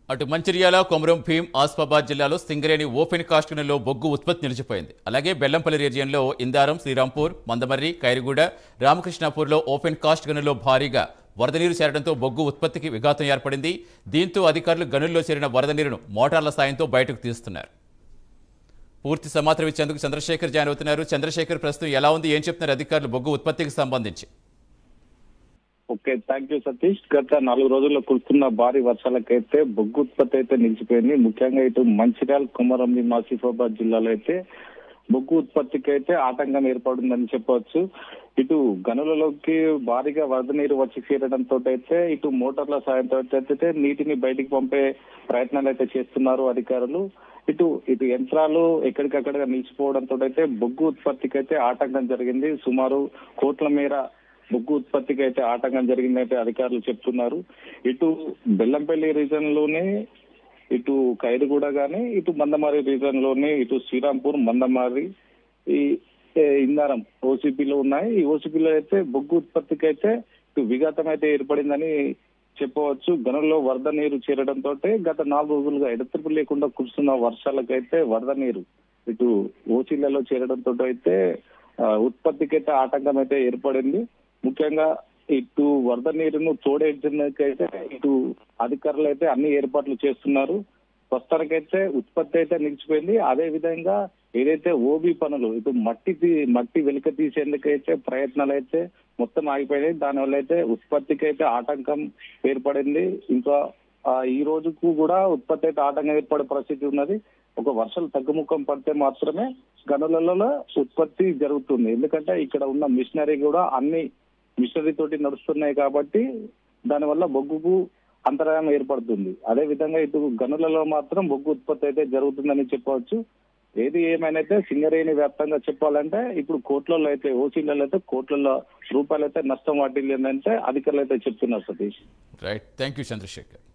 అటు మంచిర్యాల కొమరం భీం ఆస్ఫాబాద్ జిల్లాలో Singareni open cast గనుల్లో బొగ్గు ఉత్పత్తి నిలిచిపోయింది అలాగే బెల్లంపల్లి రీజియన్లో ఇందారం శ్రీరాంపూర్ మందమర్రి ఖైరుగూడ రామకృష్ణాపూర్లో ఓపెన్ కాస్ట్ గనుల్లో భారీగా వరద నీరు చేరడంతో బొగ్గు ఉత్పత్తికి విఘాతం ఏర్పడింది దీంతో అధికారులు గనుల్లో చేరిన వరద నీరును మోటార్ల సాయంతో బయటకు తీస్తున్నారు పూర్తి సమాచారం ఇచ్చేందుకు చంద్రశేఖర్ జాయిన్ అవుతున్నారు చంద్రశేఖర్ ప్రస్తుతం ఎలా ఉంది ఏం చెప్తున్నారు అధికారులు బొగ్గు ఉత్పత్తికి సంబంధించి ఓకే థ్యాంక్ యూ సతీష్ గత నాలుగు రోజుల్లో కురుస్తున్న భారీ వర్షాలకైతే బొగ్గు ఉత్పత్తి అయితే నిలిచిపోయింది ముఖ్యంగా ఇటు మంచిర్యాల కుమరంభి ఆసిఫాబాద్ జిల్లాలో అయితే బొగ్గు ఉత్పత్తికి అయితే ఆటంకం ఏర్పడిందని చెప్పవచ్చు ఇటు గనులలోకి భారీగా వరద నీరు వచ్చి చేరడంతో అయితే ఇటు మోటార్ల సాయంతో అయితే నీటిని బయటికి పంపే ప్రయత్నాలు అయితే చేస్తున్నారు అధికారులు ఇటు ఇటు యంత్రాలు ఎక్కడికక్కడ నిలిచిపోవడంతో అయితే బొగ్గు ఉత్పత్తికి అయితే ఆటంకం జరిగింది సుమారు కోట్ల మేర బొగ్గు ఉత్పత్తికి అయితే ఆటంకం జరిగిందైతే అధికారులు చెప్తున్నారు ఇటు బెల్లంపల్లి రీజన్ లోనే ఇటు ఖైరుగూడ గాని ఇటు మందమారి రీజన్ లోనే ఇటు శ్రీరాంపూర్ మందమారి ఈ ఏ, ఇందారం ఓసీపీలో ఉన్నాయి ఈ ఓసీపీలో అయితే బొగ్గు ఉత్పత్తికి అయితే ఇటు విఘాతం అయితే ఏర్పడిందని చెప్పవచ్చు గనుల్లో వరద నీరు చేరడంతో గత నాలుగు రోజులుగా ఎడతెరిపి లేకుండా కురుస్తున్న వర్షాలకైతే వరద నీరు ఇటు ఓసీలలో చేరడంతో అయితే ఆ, ఉత్పత్తికి అయితే ఆటంకం అయితే ఏర్పడింది ముఖ్యంగా ఇటు వరద నీరును తోడేయడానికైతే ఇటు అధికారులు అయితే అన్ని ఏర్పాట్లు చేస్తున్నారు ప్రస్తుతానికైతే ఉత్పత్తి అయితే నిలిచిపోయింది అదే విధంగా ఏదైతే ఓబీ పనులు ఇటు మట్టి తీ- మట్టి వెలిక తీసేందుకైతే ప్రయత్నాలు అయితే మొత్తం ఆగిపోయినాయి దానివల్ల అయితే ఉత్పత్తికి అయితే ఆటంకం ఏర్పడింది ఇంకా ఆ, ఈ రోజుకు కూడా ఉత్పత్తి అయితే ఆటంకం ఏర్పడే పరిస్థితి ఉన్నది ఒక వర్షాలు తగ్గుముఖం పడితే మాత్రమే గనులలో ఉత్పత్తి జరుగుతుంది ఎందుకంటే ఇక్కడ ఉన్న మిషనరీ కూడా అన్ని మిషనరీ తోటి నడుస్తున్నాయి కాబట్టి దానివల్ల బొగ్గుకు అంతరాయం ఏర్పడుతుంది అదే విధంగా ఇటు గనులలో మాత్రం బొగ్గు ఉత్పత్తి అయితే జరుగుతుందని చెప్పవచ్చు ఏది ఏమైనా సింగరేణి వ్యాప్తంగా చెప్పాలంటే ఇప్పుడు కోట్లలో అయితే ఓసీలలో అయితే కోట్లలో రూపాయలు అయితే నష్టం వాటిల్లిందంటే అధికారులు అయితే చెప్తున్నారు Satish right thank you Chandrasekhar